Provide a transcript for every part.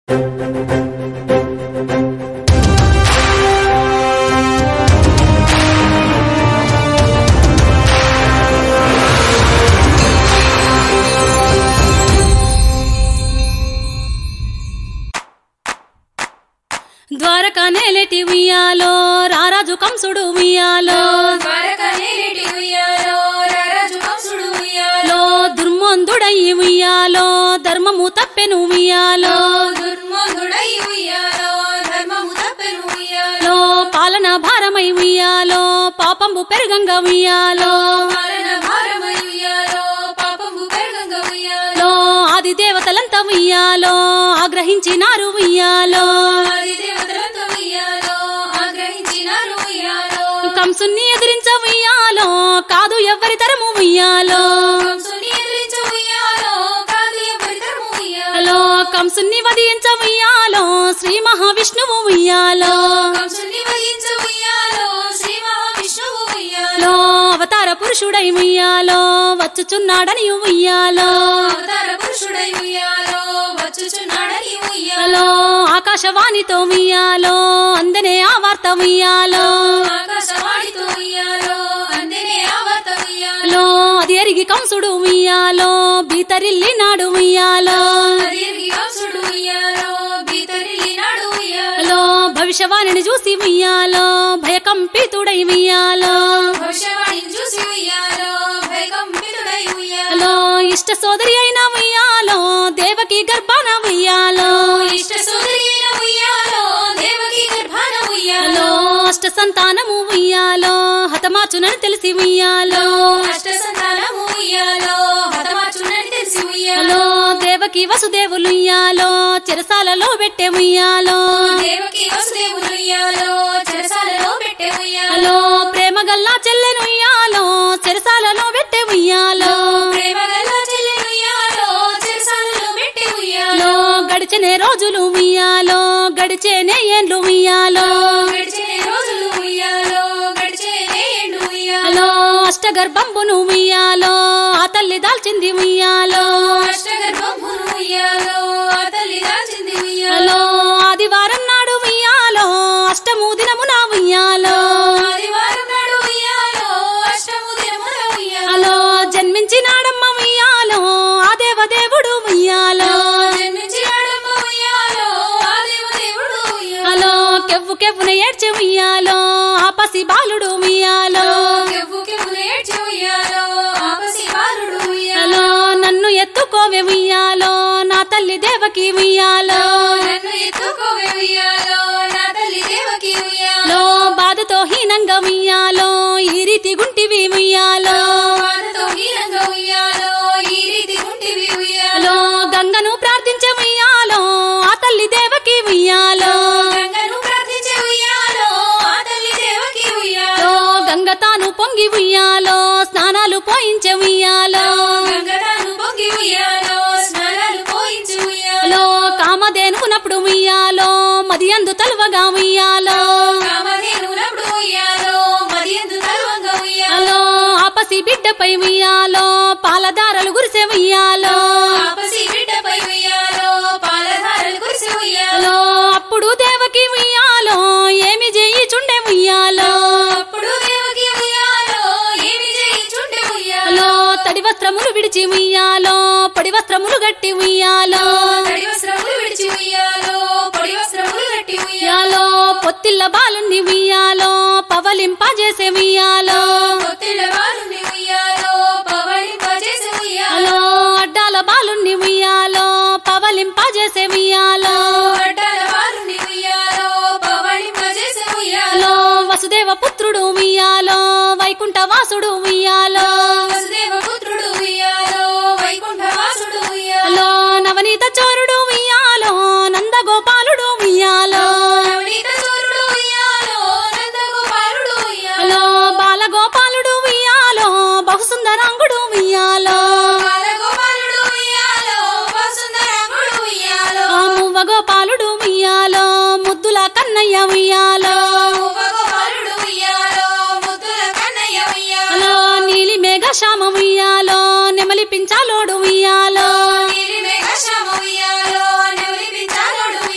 ద్వారకా నేలటి ఉయ్యాలో రారాజు కంసుడు ఉయ్యాలో ద్వారక నేలిటి ఉయ్యాలో రారాజు కంసుడు ఉయ్యాలో లో దుర్మందుడయ్యి ఉయ్యాలో ధర్మము తప్పెను ఉయ్యాలో దుర్మందుడై ఉయ్యాలో ధర్మము తప్పెను ఉయ్యాలో లో పాలన భారమై ఉయ్యాలో పాపంబు పెరగంగా ఉయ్యాలో పాలన భారమై ఉయ్యాలో పాపము పెరగంగ ఉయ్యాలో లో ఆది దేవతలంతా ఉయ్యాలో ఆగ్రహించినారు ఉయ్యాలో ఆది దేవతలతో ఉయ్యాలో ఆగ్రహించినారు ఉయ్యాలో కంసుని ఎదిరించ ఉయ్యాలో కాదు ఎవ్వరి తరము ఉయ్యాలో కంసుని ఎదిరించ ఉయ్యాలో కాదు ఎవరి ధర్మము ఉయ్యాలో లో కంసుని వధించ ఉయ్యాలో శ్రీ మహావిష్ణువు ఉయ్యాలో కంసుని వహించ ఉయ్యాలో శ్రీ మహావిష్ణువు ఉయ్యాలో లో అవతార పురుషుడై ఉయ్యాలో వచ్చుచున్నాడని ఉయ్యాలో అవతార పురుషుడై ఉయ్యాలో వచ్చుచున్నాడని ఉయ్యాలో లో ఆకాశవాణితో ఉయ్యాలో అందనే ఆ వార్త ఉయ్యాలో ఆకాశవాణితో ఉయ్యాలో అందనే ఆవర్త ఉయ్యాలో లో అది ఎరిగి కంసుడు ఉయ్యాలో బీతరిల్లినాడు ఉయ్యాలో అదిరిగి కంసుడు ఉయ్యాలో బీతరిల్లినాడు ఉయ్యాలో లో భవిష్యవాణిని చూసి ఉయ్యాలో భయకంపితుడై ఉయ్యాలో భవిష్యవాణిని చూసి ఉయ్యాలో భయకంపితుడై ఉయ్యాలో లో ఇష్ట సోదరి అయిన ఉయ్యాలో దేవకి గర్భాన ఉయ్యాలో ఇష్ట సోదరి అయిన ఉయ్యాలో దేవకి గర్భాన ఉయ్యాలో లో అష్ట సంతానము ఉయ్యాలో హతమాచునని తెలిసి ఉయ్యాలో అష్ట సంతానము ఉయ్యాలో హతమాచునని తెలిసి ఉయ్యాలో లో దేవకి వసుదేవులు ఉయ్యాలో చెరసాలలో పెట్టే ఉయ్యాలో దేవకి వసుదేవులు ఉయ్యాలో చెరసాలలో పెట్టే ఉయ్యాలో లో ప్రేమ గల్లా చెల్లెను ఉయ్యాలో చెరసాలలో పెట్టే ఉయ్యాలో ప్రేమ గల్ల చెల్లెలు ఉయ్యాలో చెరసాలలో పెట్టే ఉయ్యాలో లో గడిచనే రోజులు ఉయ్యాలో గడిచేనే ఏండ్లు ఉయ్యాలో గడిచే రోజులు ఉయ్యాలో గడిచే ఏండు ఉయ్యాలో లో అష్టగర్భంబును ఉయ్యాలో ఆ తల్లి దాల్చింది ఉయ్యాలో అష్టగర్భమును ఉయ్యాలో ఆ తల్లి దాచింది ఉయ్యాలో లో ఆదివారం నాడు ఉయ్యాలో అష్టము దినమున ఉయ్యాలో ఆదివారం నాడు ఉయ్యాలో అష్టము దినమున ఉయ్యాలో లో జన్మించినాడమ్మ ఉయ్యాలో ఆ దేవదేవుడు ఉయ్యాలో జన్మించినాడమ్మ ఉయ్యాలో ఆ దేవదేవుడు ఉయ్యాలో లో కెవ్వు కెవ్వున ఏడ్చి ఉయ్యాలో ఆ పసి బాలుడు ఉయ్యాలో కెవ్వు కెవ్వు నేర్చి ఉయ్యాలో ఆపసి బాలుడు ఉయ్యాలో లో నన్ను ఎత్తుకోవే ఉయ్యాలో నా తల్లి దేవకి ఉయ్యాలో నన్ను ఎత్తుకోవే ఉయ్యాలో నా తల్లి దేవకి ఉయ్యాలో లో బాధతో హీనంగా ఉయ్యాలో ఈ రీతి గుంటివి ఉయ్యాలో బాధతో హీనంగా ఉయ్యాలో ఈ రీతి ఉంటివి ఉయ్యాలో లో గంగను ప్రార్థించే ఉయ్యాలో ఆ తల్లి దేవకి ఉయ్యాలో గంగను ప్రార్థించే ఉయ్యాలో ఆ తల్లి దేవకి ఉయ్యాలో లో గంగ తాను పొంగి ఉయ్యాలో స్నానాలు పోయించే ఉయ్యాలో గంగతాను పొంగి ఉయ్యాలో స్నానాలు పోయించి ఉయ్యాలో లో కామధేనుకునప్పుడు ఉయ్యాలో మది అందు తలువగా ఉయ్యాలో కామధేనునప్పుడు ఉయ్యాలో మదియందు తలువంగా ఉయ్యాలో లో ఆపసి బిడ్డపై ఉయ్యాలో పాలధారలు గురిసే ఉయ్యాలో ఆపసి బిడ్డపై ఉయ్యాలో పాలధారలు కురిసి ఉయ్యాలో లో అప్పుడు దేవకి ఉయ్యాలో ఏమి చేయిచుండే ఉయ్యాలో అప్పుడు దేవకి ఉయ్యాలో ఏమి చేయించుండే ఉయ్యాలో లో తడి వస్త్రములు విడిచి ఉయ్యాలో పొడి వస్త్రములు గట్టి ఉయ్యాలో తడి వస్త్రములు విడిచి ఉయ్యాలో పొడి వస్త్రములు కట్టి ఉయ్యాలో ఉయ్యాలో పొత్తిళ్ళ బాలుని ఉయ్యాలో పవలింపజేసే ఉయ్యాలో పొత్తిళ్ళ బాలుని ఉయ్యాలో పవళింపజేసి ఉయ్యాలో లో అడ్డాల బాలుని ఉయ్యాలో పవలింపజేసే ఉయ్యాలో అడ్డాల బాలుని ఉయ్యాలో పవళింపజేసి ఉయ్యాలో లో వసుదేవ పుత్రుడు ఉయ్యాలో వైకుంఠ వాసుడు ఉయ్యాలో వసుదేవ పుత్రుడు ఉయ్యాలో వైకుంఠవాసుడు ఉయ్యాలో లో నవనీత చోరుడు ఉయ్యాలో నందగోపాలుడు ఉయ్యాలో నవనీత చోరుడు ఉయ్యాలో నందగోపాలుడు ఉయ్యాలో లో బాలగోపాలుడు ఉయ్యాలో బహుసుందరాంగుడు ఉయ్యాలో బాలగోపాలుడు ఉయ్యాలో వసుందరాంగుడు ఉయ్యాలో ఆ మువ్వ గోపాలుడు ఉయ్యాలో ముద్దుల కన్నయ్య ఉయ్యాలో ఉపగోపాలుడు ఉయ్యాలో ముద్దుల కన్నయ్య ఉయ్యాలో లో నీలి మేఘ శ్యామ ఉయ్యాలో నెమలి పించాలోడు ఉయ్యాలో నీలి మేఘశ్యామ ఉయ్యాలో నెమలి పించాలోడు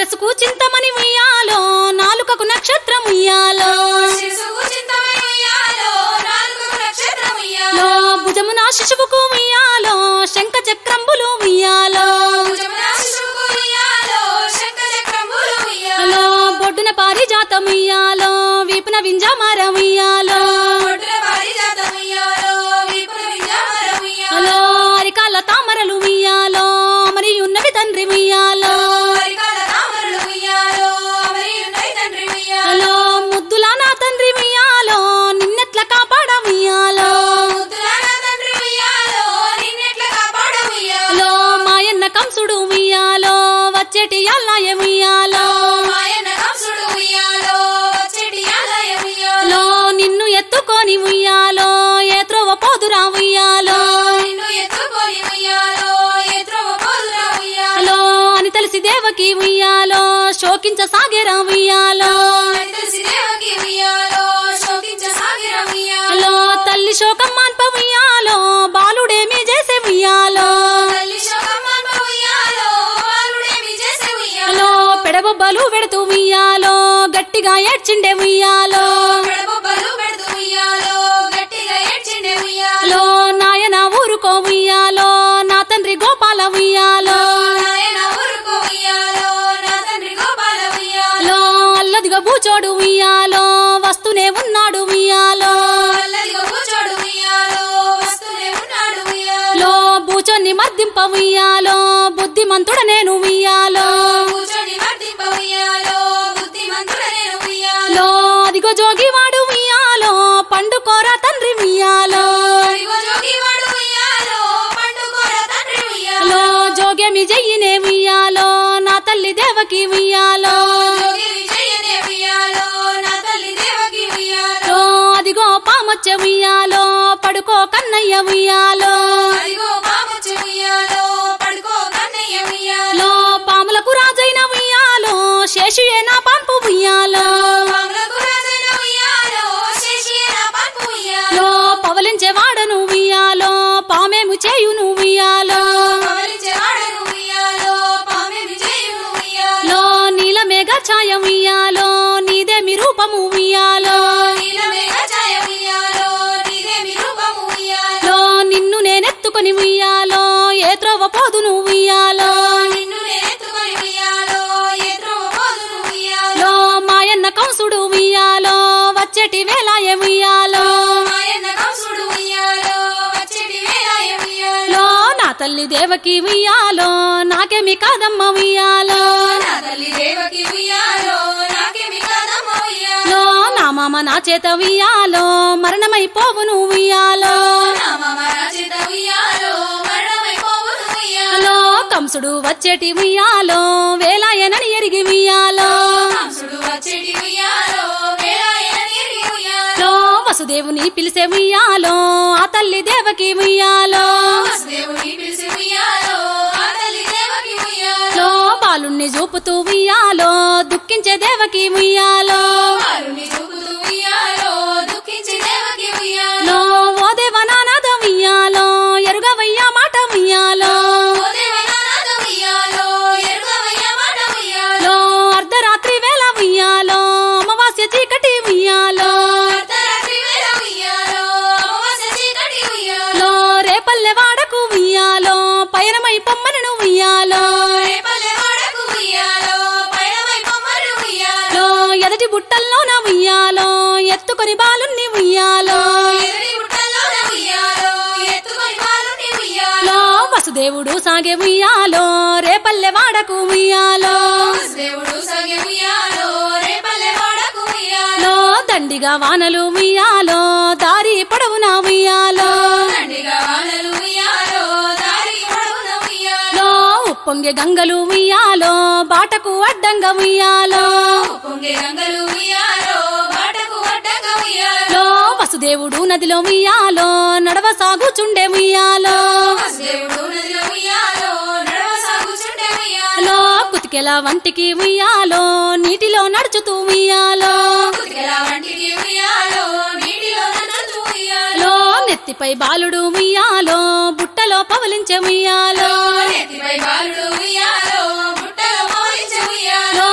శిరసుకు చింతమని ఉయ్యాలో నాలుకకు నక్షత్రం ఉయ్యాలో శిరసుకు చింతమై ఉయ్యాలో నాలుగు నక్షత్రం ఉయ్యాలో లో భుజమున శిశువుకు ఉయ్యాలో శంఖ చక్రంబులు ఉయ్యాలో భుజమున శిశువుకు ఉయ్యాలో శంఖ చక్రములు ఉయ్యాలో లో బొడ్డున పారిజాతం ఉయ్యాలో వీపున వింజామార ఉయ్యాలో ఒడ్డున పారిజాతం ఉయ్యాలో వీపున వింజామరం ఉయ్యాలో లో అరికాల తామరలు ఉయ్యాలో మరి ఉన్నవి తండ్రి ఉయ్యాలో అరికాల తామరలు ఉయ్యాలో మరి ఉన్నాయి తండ్రి ఉయ్యాలో లో ముద్దుల నా తండ్రి ఉయ్యాలో నిన్నెట్ల కాపాడ ఉయ్యాలో ముద్దులాగా తండ్రి ఉయ్యాలో నిన్నెట్ల కాపాడ ఉయ్యాలో లో మాయన్న కంసుడు ఉయ్యాలో వచ్చేటి అల్లాయ ఉయ్యాలో మాయన్న కంసుడు ఉయ్యాలో వచ్చేటి ఆలయ ఉయ్యాలో లో నిన్ను ఎత్తుకొని ఉయ్యాలో ఏ త్రోవ పోదురా ఉయ్యాలో నిన్ను ఎత్తుకొని ఉయ్యాలో ఎత్రవ పోదురా ఉయ్యాలో లో అని తెలిసి దేవకి ఉయ్యాలో శోకించ సాగేరా ఉయ్యాలో అని తెలిసి దేవకి ఉయ్యాలో శోకించ సాగిర ఉయ్యాలో లో తల్లి శోకం మాన్ప ఉయ్యాలో బాలుడేమి చేసే ఉయ్యాలో తల్లి శోకమ్మ ఉయ్యాలో బాలుడేమి చేసే ఉయ్యాలో లో పెడబొబ్బలు పెడుతూ ఉయ్యాలో గట్టిగా ఏడ్చిండే ఉయ్యాలో పెడబొబ్బలు పెడుతూ ఉయ్యాలో గట్టిగా ఏడ్చిండే ఉయ్యాలో లో నాయన ఊరుకో ఉయ్యాలో నా తండ్రి గోపాల ఉయ్యాలో నాయన ఊరుకో ఉయ్యాలో నా తండ్రి గోపాల ఉయ్యాలో లో అల్లదిగా బూచోడు ఉయ్యాలో వస్తూనే ఉన్నాడు ఉయ్యాలో అల్లదిగో కూచోడు ఉయ్యాలో వస్తూనే ఉన్నాడు ఉయ్యాలో లో బూచోన్ని మద్దింప ఉయ్యాలో బుద్ధిమంతుడ నేను ఉయ్యాలో కూచోని మర్దింప ఉయ్యాలో బుద్ధిమంతుడ నేను ఉయ్యాలో లో అదిగో జోగివాడు ఉయ్యాలో పండుకోరా తండ్రి ఉయ్యాలో అదిగో జోగివాడు ఉయ్యాలో పండుకోర తండ్రి ఉయ్యాలో లో జోగేమి జయ్యినే ఉయ్యాలో నా తల్లి దేవకి ఉయ్యాలో జోగి విజయనే ఉయ్యాలో నా తల్లి దేవకి ఉయ్యాలో లో అదిగో పామొచ్చే ఉయ్యాలో పడుకో కన్నయ్య ఉయ్యాలో అదిగో పాముచ్చు ఉయ్యాలో పడుకో కన్నయ్య ఉయ్యాలో లో పాములకు రాజైన ఉయ్యాలో శేషుయే నా పంపు ఉయ్యాలో పాములకు రాజైన ఉయ్యాలో శేషియే నా పంపు ఉయ్యాలో లో పవలించే వాడను ఉయ్యాలో పామేము చేయును ఉయ్యాలో పవలించే వాడను ఉయ్యాలో పామె విజయును ఉయ్యాలో లో నీల మేఘ ఛాయ ఉయ్యాలో నీదేమి రూపము ఉయ్యాలో నీలమేఘ ఛాయ ఉయ్యాలో నీదేమి రూపము ఉయ్యాలో లో నిన్ను నేనెత్తుకొని ఉయ్యాలో ఏ త్రోవ పోదును ఉయ్యాలో నిన్ను నేనెత్తుకొని ఉయ్యాలో ఏ త్రోవ పోదును ఉయ్యాలో లో మాయన్న కంసుడు ఉయ్యాలో వచ్చేటి వేలాయ ఉయ్యాలో మాయన్న కంసుడు ఉయ్యాలో వచ్చేటి వేలాయ ఉయ్యాలో లో నా తల్లి దేవకి ఉయ్యాలో నాకేమి కాదమ్మ ఉయ్యాలో నా తల్లి దేవకి ఉయ్యాలో నాకేమి కాదమ్మ ఉయ్యాలో లో నా మామ నా చేత ఉయ్యాలో మరణమైపోవును ఉయ్యాలో నా మామ రాజిత ఉయ్యాలో మరణమైపోవును ఉయ్యాలో లో కంసుడు వచ్చేటి ఉయ్యాలో వేలాయనని ఎరిగి ఉయ్యాలో కంసుడు వచ్చేటి ఉయ్యాలో వేలాయన తిరిగి ఉయ్యాలో లో వసుదేవుని పిలిసే ఉయ్యాలో ఆ తల్లి దేవకి ఉయ్యాలో వసుదేవుని పిలిచి ఉయ్యాలో ఆ తల్లి దేవకి ఉయ్యాలో లో బాలుణ్ణి చూపుతూ ఉయ్యాలో దుఃఖించే దేవకి ఉయ్యాలో వారుని చూపుతూ ఉయ్యాలో దుఃఖించి దేవకి ఉయ్యాలో లో ఓ దేవనానాద ఉయ్యాలో ఎరుగవయ్యా మాట ఉయ్యాలో ఓ దేవనాథ ఉయ్యాలో ఎరుగవయ్య మాట ఉయ్యాలో లో అర్ధరాత్రి వేళ ఉయ్యాలో అమావాస్య చీకటి ఉయ్యాలో అర్ధరాత్రి వేళ ఉయ్యాలో అమావాస్య చీకటి ఉయ్యాలో లో రేపల్లె వాడకు ఉయ్యాలో పయనమై పొమ్మనను ఉయ్యాలో రేపల్లె వాడకు ఉయ్యాలో పయనమై పొమ్మను ఉయ్యాలో లో ఎదటి బుట్టల్లోన ఉయ్యాలో ఎత్తుకొని బాలుణ్ణి ఉయ్యాలో ఎదురి బుట్టల్లోన ఉయ్యాలో ఎత్తుకొని బాలుని ఉయ్యాలో లో వసుదేవుడు సాగే ఉయ్యాలో రేపల్లె వాడకు ఉయ్యాలో దేవుడు సగె ఉయ్యాలో రేపల్లె వాడకు ఉయ్యాలో లో దండిగా వానలు ఉయ్యాలో దారి పొడవునా ఉయ్యాలో దండిగా వానలు ఉయ్యాలో దారి పొడవున ఉయ్యాలో లో ఉప్పొంగే గంగలు ఉయ్యాలో బాటకు అడ్డంగా ఉయ్యాలో పొంగే గంగలు ఉయ్యాలో బాటకు అడ్డంగా ఉయ్యాలో లో వసుదేవుడు నదిలో ఉయ్యాలో నడవ సాగుచుండే ఉయ్యాలో దేవుడు నదిలో ఉయ్యాలో నడవ సాగుచుండే ఉయ్యాలో లో కుతికెల వంటికి ఉయ్యాలో నీటిలో నడుచుతూ ఉయ్యాలో కుతికెల వంటికి ఉయ్యాలో నీటిలో నడుచు ఉయ్యాలో లో నెత్తిపై బాలుడు ఉయ్యాలో బుట్టలో పవలించే ఉయ్యాలో నెత్తిపై బాలుడు ఉయ్యాలో బుట్టలో మోయించే ఉయ్యాలో లో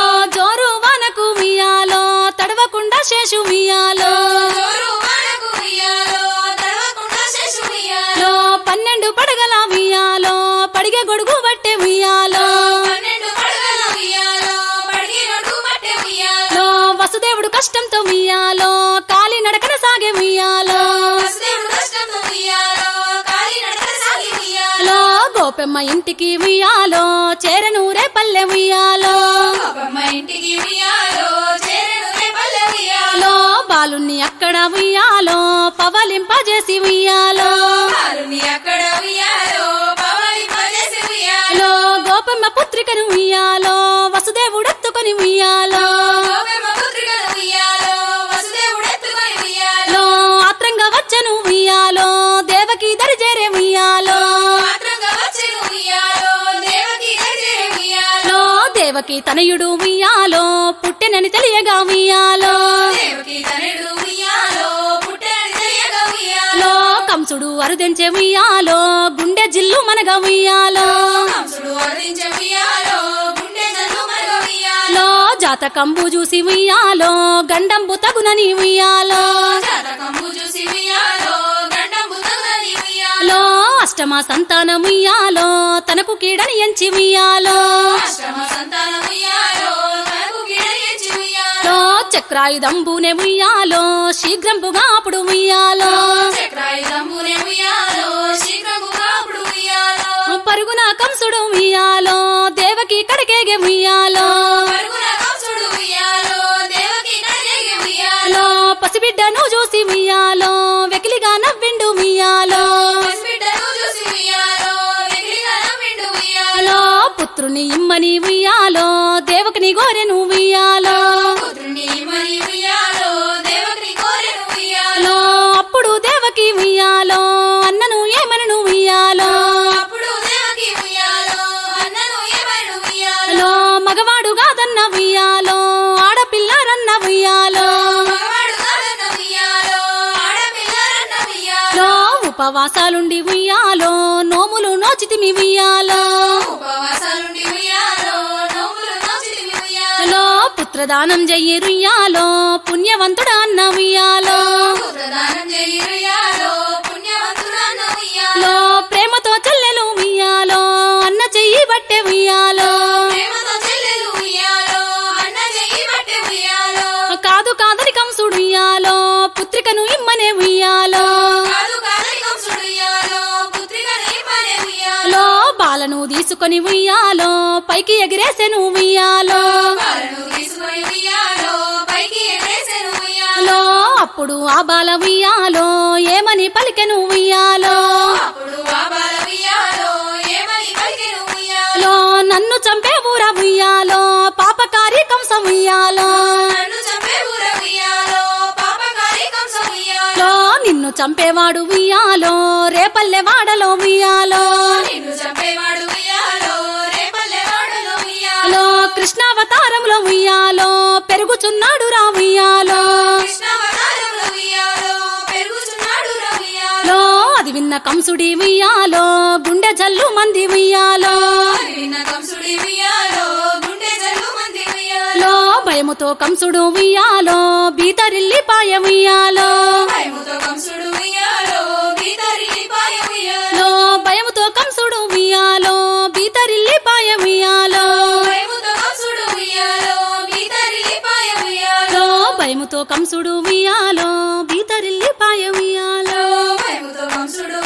గొడుగు బట్టే ఉయ్యాలో పన్నెండు పడగల ఉయ్యాలో పడిగి నడుగు పట్టే ఉయ్యాలో లో వసుదేవుడు కష్టంతో ఉయ్యాలో కాలి నడకన సాగే ఉయ్యాలో వసుదేవుడు కష్టంతో ఉయ్యాలో కాలి నడక సాగి ఉయ్యాలో లో గోపెమ్మ ఇంటికి ఉయ్యాలో చేరనూరే పల్లె ఉయ్యాలో గోపమ్మ ఇంటికి ఉయ్యాలో చేరెను రేపల్లె ఉయ్యాలో లో బాలుణ్ణి అక్కడ ఉయ్యాలో పవలింపజేసి ఉయ్యాలో పాలుని అక్కడ ఉయ్యాలో పవలింపజేసి ఉయ్యాలో లో గోపెమ్మ పుత్రికను ఉయ్యాలో వసుదేవుడెత్తుకొని ఉయ్యాలో గోపెమ్మ పుత్రికను ఉయ్యాలో వసుదేవుడు ఎత్తుకొని ఉయ్యాలో లో ఆత్రంగా వచ్చను ఉయ్యాలో దేవకి దరిజేరే ఉయ్యాలో మాత్రంగా వచ్చెను ఉయ్యాలో దేవకి దగ్గరే ఉయ్యాలో లో దేవకి తనయుడు ఉయ్యాలో పుట్టెనని తెలియగా ఉయ్యాలో దేవకి తనయుడు ఉయ్యాలో పుట్టని తెలియక ఉయ్యాలో లో కంసుడు అరుదెంచే ఉయ్యాలో గుండె జిల్లు మనగా ఉయ్యాలో కంసుడు వరదించే ఉయ్యాలో గుండె జల్లు మరగ ఉయ్యాలో లో జాతకంబు చూసి ఉయ్యాలో గండంబు తగునని ఉయ్యాలో జాతకంబు చూసి ఉయ్యాలో గండంబు తగులని ఉయ్యాలో లో అష్టమ సంతానం ఉయ్యాలో తనకు కీడని ఎంచి ఉయ్యాలో అష్టమ సంతానం ఉయ్యాలో తనకు గిడయించి ఉయ్యాలో లో చక్రాయుధంబునే ఉయ్యాలో శీఘ్రంబుగా అప్పుడు ఉయ్యాలో చక్రాయుధంబునే ఉయ్యాలో శీఘ్రముగా అప్పుడు ఉయ్యాలో పరుగున కంసుడు ఉయ్యాలో దేవకి కడకేగే ఉయ్యాలో పరుగున కంసుడు ఉయ్యాలో దేవకి కడిగేగి ఉయ్యాలో లో పసిబిడ్డను చూసి ఉయ్యాలో వెకిలిగా నవ్విండు ఉయ్యాలో పసిబిడ్డను చూసి ఉయ్యాలో వెకిలిగా నవ్విండు ఉయ్యాలో లో పుత్రుని ఇమ్మని ఉయ్యాలో దేవకిని గోరెను ఉయ్యాలో పుత్రుని మరి ఉయ్యాలో దేవకి కోరెను ఉయ్యాలో లో అప్పుడు దేవకి ఉయ్యాలో అన్నను ఏమనను ఉయ్యాలో అప్పుడు దేవకి ఉయ్యాలో అన్నను ఏమను ఉయ్యాలో లో మగవాడు కాదన్న ఉయ్యాలో ఆడపిల్లారన్న ఉయ్యాలో మగవాడు కాదన్న ఉయ్యాలో ఆడపిల్లరన్న ఉయ్యాలో లో ఉపవాసాలుండి ఉయ్యాలో నోములు నోచితిమి ఉయ్యాలో ఉపవాసాలుండి ఉయ్యాలో నోములు నోచితివి ఉయ్యాలో లో పుత్రదానం చెయ్యి రుయ్యాలో పుణ్యవంతుడా అన్న ఉయ్యాలో పుత్రదానం చేయి ఉయ్యాలో పుణ్యవంతుడన్న ఉయ్యాలో లో ప్రేమతో చెల్లెలు ఉయ్యాలో అన్న చెయ్యి బట్టే ఉయ్యాలో ప్రేమతో చెల్లెలు ఉయ్యాలో అన్న చెయ్యి పట్టే ఉయ్యాలో కాదు కాదని కంసుడు ఉయ్యాలో పుత్రికను ఇమ్మనే ఉయ్యాలో కాదు కాదని కంసుడు ఉయ్యాలో పుత్రికను ఇమ్మనే ఉయ్యాలో లో బాలను తీసుకొని ఉయ్యాలో పైకి ఎగిరేసెను ఉయ్యాలో పాలను తీసుకొని ఉయ్యాలో పైకి ఎగరేసెను ఉయ్యాలో లో అప్పుడు ఆ బాల ఉయ్యాలో ఏమని పలికెను ఉయ్యాలో అప్పుడు ఆ బాల ఉయ్యాలో ఏమని పలికెను ఉయ్యాలో లో నన్ను చంపే ఊర ఉయ్యాలో పాపకారి కంసం ఉయ్యాలో నన్ను చంపే ఊర ఉయ్యాలో పాపకారి కంసం ఉయ్యాలో లో నిన్ను చంపేవాడు ఉయ్యాలో రేపల్లె వాడలో ఉయ్యాలో నిన్ను చంపేవాడు ఉయ్యాలో రేపల్లె వాడలో ఉయ్యాలో లో కృష్ణావతారంలో ఉయ్యాలో పెరుగుచున్నాడు రా ఉయ్యాలో కృష్ణావతారంలో ఉయ్యాలో పెరుగుచున్నాడు రా ఉయ్యాలో లో అది విన్న కంసుడి ఉయ్యాలో గుండె జల్లు మంది ఉయ్యాలో అది విన్న కంసుడి ఉయ్యాలో గుండె జల్లు మంది ఉయ్యాలో లో భయముతో కంసుడు ఉయ్యాలో బీతరిల్లి పాయ ఉయ్యాలో భయముతో కంసుడు ఉయ్యాలో బీదరిల్లి పాయ ఉయ్యాలో లో భయముతో కంసుడు ఉయ్యాలో బీతరిల్లి పాయ ఉయ్యాలో భయముతో కంసుడు ఉయ్యాలో బీదరిల్లి పాయ ఉయ్యాలో లో భయముతో కంసుడు ఉయ్యాలో బీతరిల్లి పాయ ఉయ్యాలో భయముతో కంసుడు